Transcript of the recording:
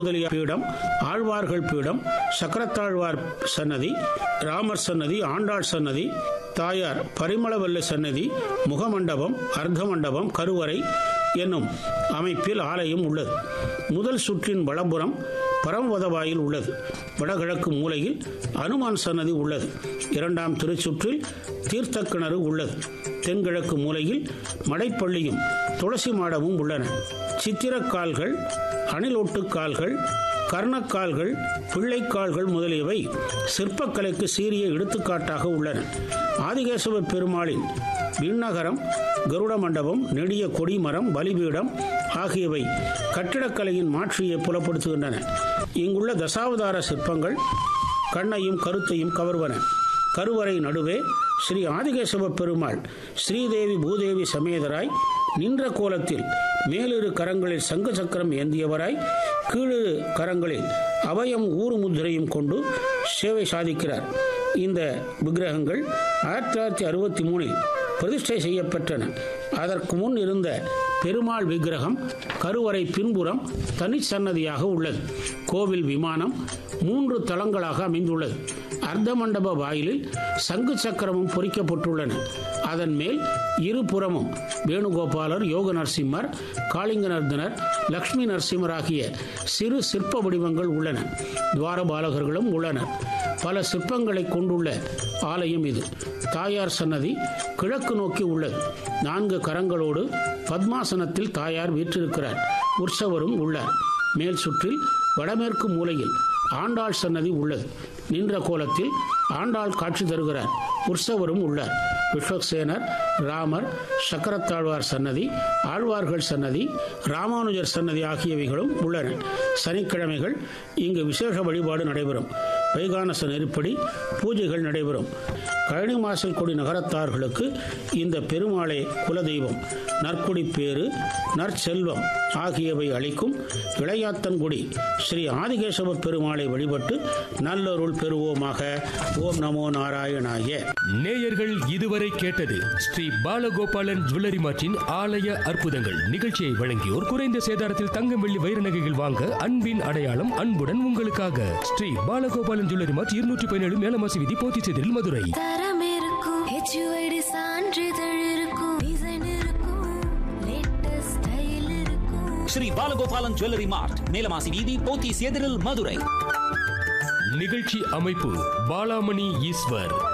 முதலிய பீடம் ஆழ்வார்கள் பீடம் சக்கரத்தாழ்வார் சன்னதி ராமர் சன்னதி ஆண்டாள் சன்னதி தாயார் பரிமளவல்ல சன்னதி முகமண்டபம் அர்த்த மண்டபம் கருவறை என்னும் அமைப்பில் ஆலயம் உள்ளது முதல் சுற்றின் வலப்புறம் பரமவதவாயில் உள்ளது வடகிழக்கு மூலையில் அனுமான் சன்னதி உள்ளது இரண்டாம் திருச்சுற்றில் தீர்த்த கிணறு உள்ளது தென்கிழக்கு மூலையில் மடைப்பள்ளியும் துளசி மாடமும் உள்ளன சித்திரக்கால்கள் அணிலொட்டுக்கால்கள் கர்ணக்கால்கள் பிள்ளைக்கால்கள் முதலியவை சிற்பக்கலைக்கு சீரிய எடுத்துக்காட்டாக உள்ளன ஆதிகேசவ பெருமாளின் விண்ணகரம் கருட மண்டபம் நெடிய கொடிமரம் பலிபீடம் ஆகியவை கட்டிடக்கலையின் மாற்றியை புலப்படுத்துகின்றன இங்குள்ள தசாவதார சிற்பங்கள் கண்ணையும் கருத்தையும் கவர்வன கருவறை நடுவே ஸ்ரீ ஆதிகேசவ பெருமாள் ஸ்ரீதேவி பூதேவி சமேதராய் நின்ற கோலத்தில் மேலிரு கரங்களில் சங்கு சக்கரம் ஏந்தியவராய் கீழிரு கரங்களில் அபயம் ஊறு முத்திரையும் கொண்டு சேவை சாதிக்கிறார் இந்த விக்கிரகங்கள் ஆயிரத்தி தொள்ளாயிரத்தி அறுபத்தி மூணில் பிரதிஷ்டை செய்யப்பெற்றன அதற்கு முன் இருந்த பெருமாள் விக்கிரகம் கருவறை பின்புறம் தனிச்சன்னதியாக உள்ளது கோவில் விமானம் மூன்று தளங்களாக அமைந்துள்ளது அர்த்த மண்டப வாயிலில் சங்கு சக்கரமும் பொறிக்கப்பட்டுள்ளன அதன் மேல் இருபுறமும் வேணுகோபாலர் யோக நரசிம்மர் காளிங்க நர்தனர் லக்ஷ்மி நரசிம்மர் ஆகிய சிறு சிற்ப வடிவங்கள் உள்ளன துவாரபாலகர்களும் உள்ளனர் பல சிற்பங்களை கொண்டுள்ள ஆலயம் இது தாயார் சன்னதி கிழக்கு நோக்கி உள்ளது நான்கு கரங்களோடு பத்மாசனத்தில் தாயார் வீற்றிருக்கிறார் உற்சவரும் உள்ளார் மேல் சுற்றில் வடமேற்கு மூலையில் ஆண்டாள் சன்னதி உள்ளது நின்ற கோலத்தில் ஆண்டாள் காட்சி தருகிறார் உற்சவரும் உள்ளார் விஸ்வக்சேனர் ராமர் சக்கரத்தாழ்வார் சன்னதி ஆழ்வார்கள் சன்னதி ராமானுஜர் சன்னதி ஆகியவைகளும் உள்ளன சனிக்கிழமைகள் இங்கு விசேஷ வழிபாடு நடைபெறும் வைகானச நெருப்படி பூஜைகள் நடைபெறும் கழனி மாசல் கொடி நகரத்தார்களுக்கு இந்த பெருமாளே குலதெய்வம் நற்குடி பேரு நற்செல்வம் ஆகியவை அளிக்கும் இளையாத்தன்குடி ஸ்ரீ ஆதிகேசவ பெருமாளை வழிபட்டு நல்லருள் பெறுவோமாக ஓம் நமோ நாராயணாய நேயர்கள் இதுவரை கேட்டது ஸ்ரீ பாலகோபாலன் ஜுவல்லரி மார்ட்டின் ஆலய அற்புதங்கள் நிகழ்ச்சியை வழங்கியோர் குறைந்த சேதாரத்தில் தங்கம் வெள்ளி வைர நகைகள் வாங்க அன்பின் அடையாளம் அன்புடன் உங்களுக்காக ஸ்ரீ பாலகோபாலன் ஜுவல்லரி மார்ட் இருநூற்றி பதினேழு மேலமாசி விதி போத்திச்செதில் மதுரை தரம் இருக்கும் ஹெச்யூஐடி சான்றிதழ் இருக்கும் டிசைன் இருக்கும் லேட்டஸ்ட் ஸ்டைல் இருக்கும் ஸ்ரீ பாலகோபாலன் ஜுவல்லரி மார்ட் மேலமாசி வீதி போத்தீஸ் எதிரில் மதுரை நிகழ்ச்சி அமைப்பு பாலாமணி ஈஸ்வர்